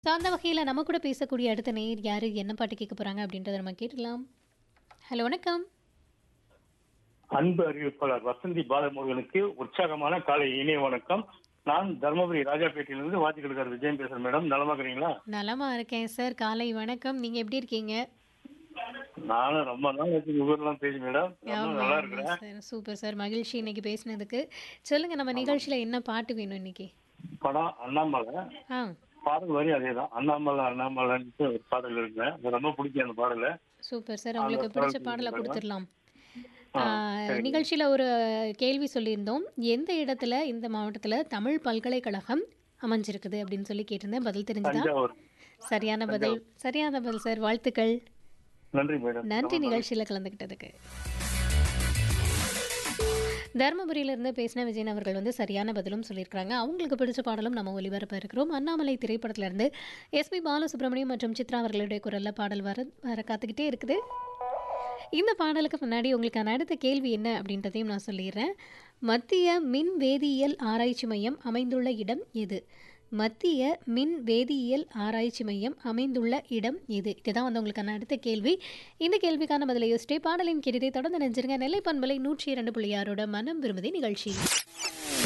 So அந்த வகையில் நம்ம கூட பேசக்கூடிய அடுத்த நேயர் யார் என்ன பாட்டு கேட்க போகிறாங்க அப்படின்றத நம்ம கேட்டுக்கலாம் ஹலோ வணக்கம் அன்பு அறிவிப்பாளர் வசந்தி பாலமுருகனுக்கு உற்சாகமான காலை இனிய வணக்கம் நான் தர்மபுரி ராஜாபேட்டையிலிருந்து வாத்திகளுக்கார் விஜயம் பேசுறேன் மேடம் நலமா இருக்கிறீங்களா நலமா இருக்கேன் சார் காலை வணக்கம் நீங்கள் எப்படி இருக்கீங்க நானும் ரொம்ப நாள் வச்சு ஊர்லாம் பேசி மேடம் ரொம்ப ஆமா, நல்லா ஆமா இருக்கிறேன் சார் சூப்பர் சார் மகிழ்ச்சி இன்னைக்கு பேசினதுக்கு சொல்லுங்க நம்ம நிகழ்ச்சியில என்ன பாட்டு வேணும் இன்னைக்கு படம் அண்ணாமலை ஆ பாடல் வரி அதே தான் அண்ணாமலை அண்ணாமலைன்ட்டு ஒரு பாடல் இருக்கு அது ரொம்ப பிடிக்கும் அந்த பாடல சூப்பர் சார் உங்களுக்கு அந்த பிடிச்ச பாடல் பாடலை வேணும். கொடுத்துடலாம் ஆ, ஆ, சரிங்க. நிகழ்ச்சியில ஒரு கேள்வி சொல்லியிருந்தோம் எந்த இடத்துல இந்த மாவட்டத்துல தமிழ் பல்கலைக்கழகம் அமைஞ்சிருக்குது அப்படின்னு சொல்லி கேட்டிருந்தேன் பதில் தெரிஞ்சுதா தஞ்சாவூர் சரியான பதில் சரியான பதில் சார் வாழ்த்துக்கள் நன்றி மேடம் நன்றி நிகழ்ச்சியில் கலந்துக்கிட்டதுக்கு தருமபுரியிலிருந்து பேசின விஜயன் அவர்கள் வந்து சரியான பதிலும் சொல்லியிருக்காங்க அவங்களுக்கு பிடிச்ச பாடலும் நம்ம ஒளிபரப்ப இருக்கிறோம் அண்ணாமலை திரைப்படத்திலிருந்து எஸ்பி பாலசுப்ரமணியம் மற்றும் சித்ரா அவர்களுடைய குரல்ல பாடல் வர வர காத்துக்கிட்டே இருக்குது இந்த பாடலுக்கு முன்னாடி உங்களுக்கான அடுத்த கேள்வி என்ன அப்படின்றதையும் நான் சொல்லிடுறேன் மத்திய மின் வேதியியல் ஆராய்ச்சி மையம் அமைந்துள்ள இடம் எது மத்திய மின் வேதியியல் ஆராய்ச்சி மையம் அமைந்துள்ள இடம் எது இதுதான் வந்து உங்களுக்கான அடுத்த கேள்வி இந்த கேள்விக்கான பதிலை யோசிச்சே பாடலின் கேட்டதை தொடர்ந்து நினைச்சிருங்க நெல்லை பண்பலை நூற்றி இரண்டு புள்ளி ஆறோட மனம் விரும்புதி நிகழ்ச்சி